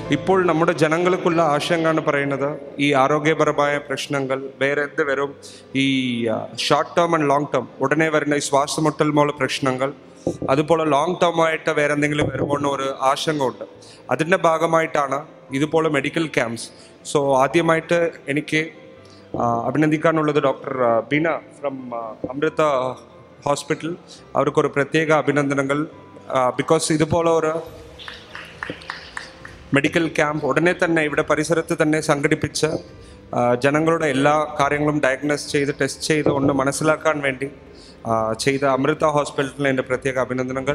ഇപ്പോൾ നമ്മുടെ ജനങ്ങൾക്കുള്ള ആശങ്ക എന്ന് പറയുന്നത് ഈ ആരോഗ്യപരമായ പ്രശ്നങ്ങൾ വേറെ എന്ത് വരും ഈ short term and long term ഉടനെ വരുന്ന ഈ ശ്വാസമുട്ടൽ മൂല പ്രശ്നങ്ങൾ അതുപോലെ ലോങ് ടേം ആയിട്ട് വേറെ എന്തെങ്കിലും വരുമോ എന്ന ഒരു ആശങ്ക ഉണ്ട് അതിൻ്റെ ഭാഗമായിട്ടാണ് ഇതുപോലെ മെഡിക്കൽ ക്യാമ്പ്സ് സോ ആദ്യമായിട്ട് എനിക്ക് ആ, അഭിനന്ദിക്കാനുള്ളത് doctor Beena from Amrita hospital അവർക്കൊരു പ്രത്യേക അഭിനന്ദനങ്ങൾ ബിക്കോസ് ഇതുപോലെ ഒരു മെഡിക്കൽ ക്യാമ്പ് ഉടനെ തന്നെ ഇവിടെ പരിസരത്ത് തന്നെ സംഘടിപ്പിച്ച് ആ, ജനങ്ങളുടെ എല്ലാ കാര്യങ്ങളും ഡയഗ്നോസ് ചെയ്ത് ടെസ്റ്റ് ചെയ്ത് ഒന്ന് മനസ്സിലാക്കാൻ വേണ്ടി ആ, ചെയ്ത അമൃത ഹോസ്പിറ്റലിന് എൻ്റെ പ്രത്യേക അഭിനന്ദനങ്ങൾ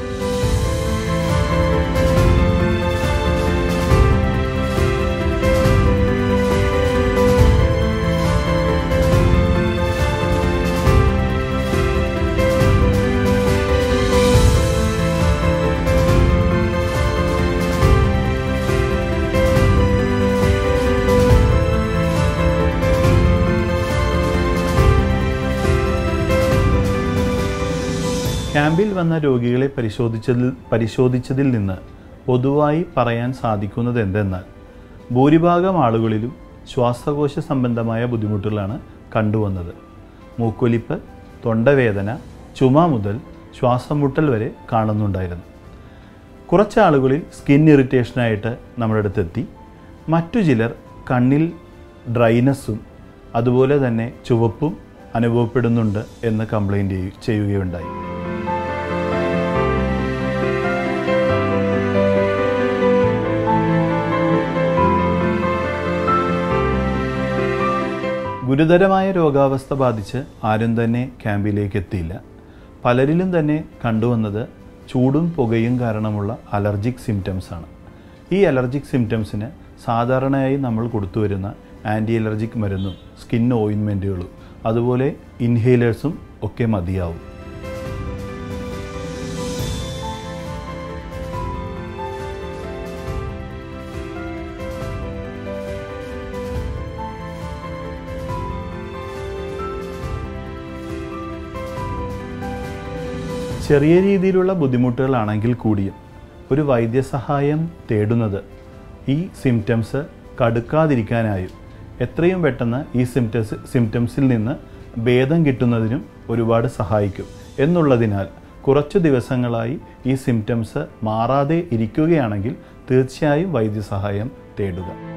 ക്യാമ്പിൽ വന്ന രോഗികളെ പരിശോധിച്ചതിൽ പരിശോധിച്ചതിൽ നിന്ന് പൊതുവായി പറയാൻ സാധിക്കുന്നത് എന്തെന്നാൽ ഭൂരിഭാഗം ആളുകളിലും ശ്വാസകോശ സംബന്ധമായ ബുദ്ധിമുട്ടുകളാണ് കണ്ടുവന്നത് മൂക്കൊലിപ്പ് തൊണ്ടവേദന ചുമ മുതൽ ശ്വാസം മുട്ടൽ വരെ കാണുന്നുണ്ടായിരുന്നു കുറച്ച് ആളുകളിൽ സ്കിൻ ഇറിറ്റേഷനായിട്ട് നമ്മുടെ അടുത്തെത്തി മറ്റു ചിലർ കണ്ണിൽ ഡ്രൈനസ്സും അതുപോലെ തന്നെ ചുവപ്പും അനുഭവപ്പെടുന്നുണ്ട് എന്ന് കംപ്ലൈൻറ്റ് ചെയ്യുകയുണ്ടായി ഗുരുതരമായ രോഗാവസ്ഥ ബാധിച്ച് ആരും തന്നെ ക്യാമ്പിലേക്ക് എത്തിയില്ല പലരിലും തന്നെ കണ്ടുവന്നത് ചൂടും പുകയും കാരണമുള്ള അലർജിക് സിംറ്റംസ് ആണ് ഈ അലർജിക് സിംറ്റംസിന് സാധാരണയായി നമ്മൾ കൊടുത്തു വരുന്ന ആൻറ്റി അലർജിക് മരുന്നും സ്കിൻ ഓയിൻമെൻറ്റുകളും അതുപോലെ ഇൻഹേലേഴ്സും ഒക്കെ മതിയാവും ചെറിയ രീതിയിലുള്ള ബുദ്ധിമുട്ടുകളാണെങ്കിൽ കൂടിയും ഒരു വൈദ്യസഹായം തേടുന്നത് ഈ സിംറ്റംസ് കടുക്കാതിരിക്കാനായും എത്രയും പെട്ടെന്ന് ഈ സിംറ്റംസ് സിംറ്റംസിൽ നിന്ന് ഭേദം കിട്ടുന്നതിനും ഒരുപാട് സഹായിക്കും എന്നുള്ളതിനാൽ കുറച്ചു ദിവസങ്ങളായി ഈ സിംറ്റംസ് മാറാതെ ഇരിക്കുകയാണെങ്കിൽ തീർച്ചയായും വൈദ്യസഹായം തേടുക